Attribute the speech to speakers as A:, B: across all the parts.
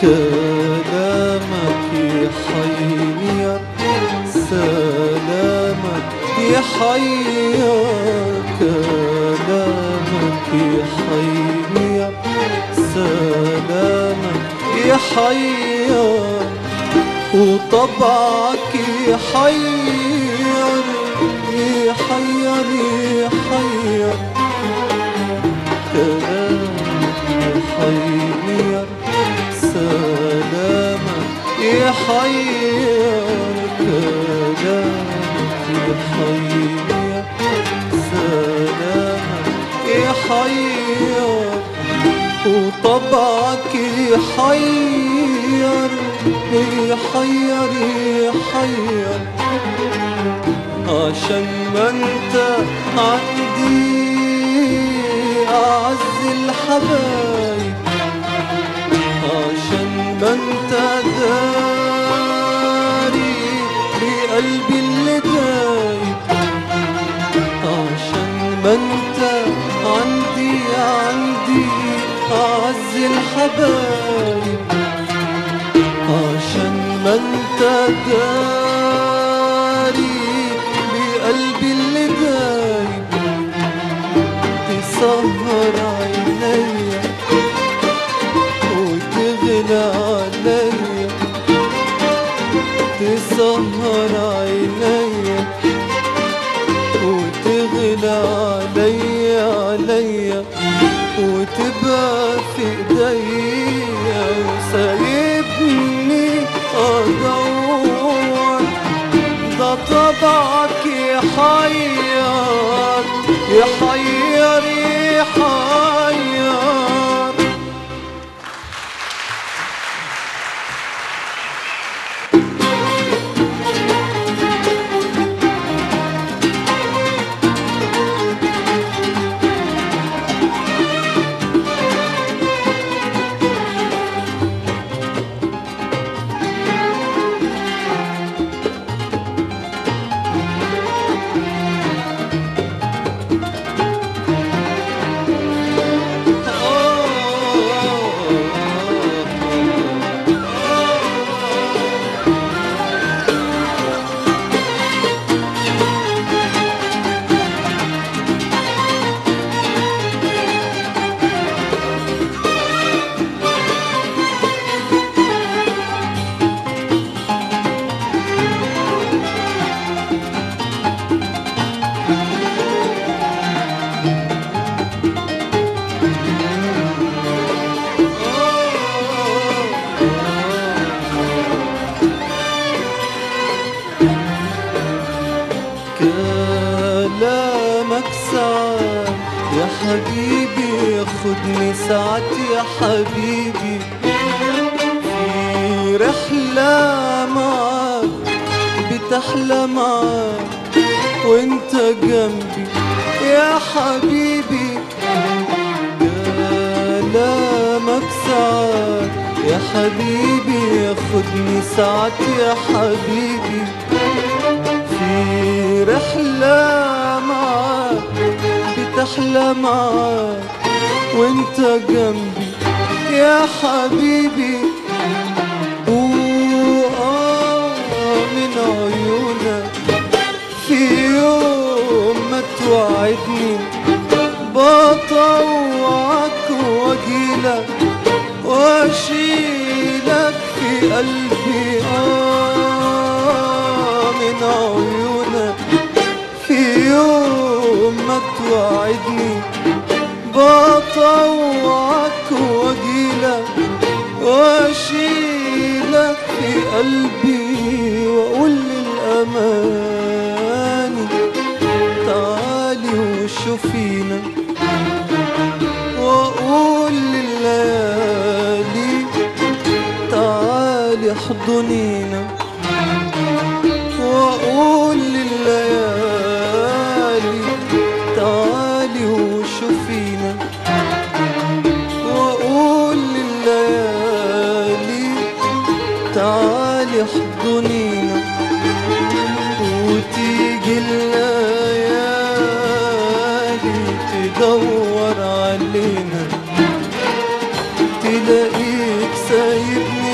A: كلامك يحير سلامك يحير كلامك يحير سلامك يحير وطبعك يحير يحير يحير كلامك يحير سلامك يحير كلامك يحير سلامك يحير وطبعك يحير يحير يحير عشان ما انت عندي اعز الحبايب عشان ما انت داري بقلبي اللي دايب عشان ما انت عندي عندي اعز الحبايب عشان ما انت داري بقلبي اللي دايب تسهر عينيا وتغلى عليا تسهر عينيا وتغلى عليا عليا وتبقى في ايديا وسايبني ادور ده طبعك يحير يحير يحير كلامك ساعات يا حبيبي ياخدني ساعات يا حبيبي في رحلة معاك بتحلى معاك وانت جنبي يا حبيبي كلامك ساعات يا حبيبي ياخدني ساعات يا حبيبي في رحلة معاك بتحلى معاك وانت جنبي يا حبيبي وآه من عيونك في يوم ما توعدني بطوعك واجيلك واشيلك في قلبي آه من عيونك في يوم ما توعدني بطوعك واجيلك واشيلك في قلبي واقول للاماني تعالي وشوفينا واقول لليالي تعالي احضنينا واقول لليالي تعالي وشوفينا واقول لليالي تعالي احضنينا وتيجي الليالي تدور علينا تلاقيك سايبني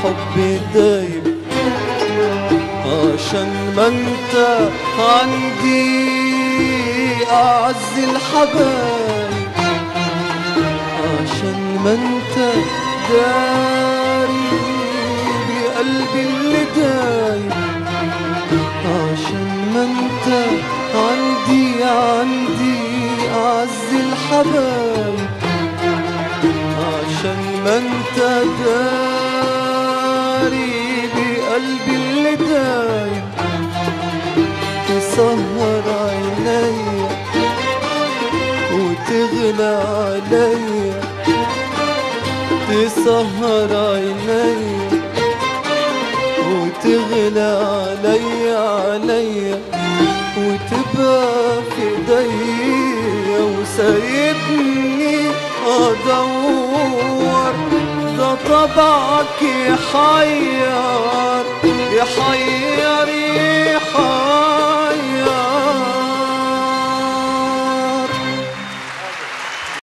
A: حب دايب عشان ما انت عندي اعز الحبايب عشان ما انت داري بقلبي اللي دايب عشان ما انت عندي عندي اعز الحبايب عشان ما انت داري بقلبي اللي دايب تسهر عينيا وتغلى عليا تسهر عينيا وتغلى عليا عليا وتبقى في ايديا وسايبني ادور ده طبعك يحير يحير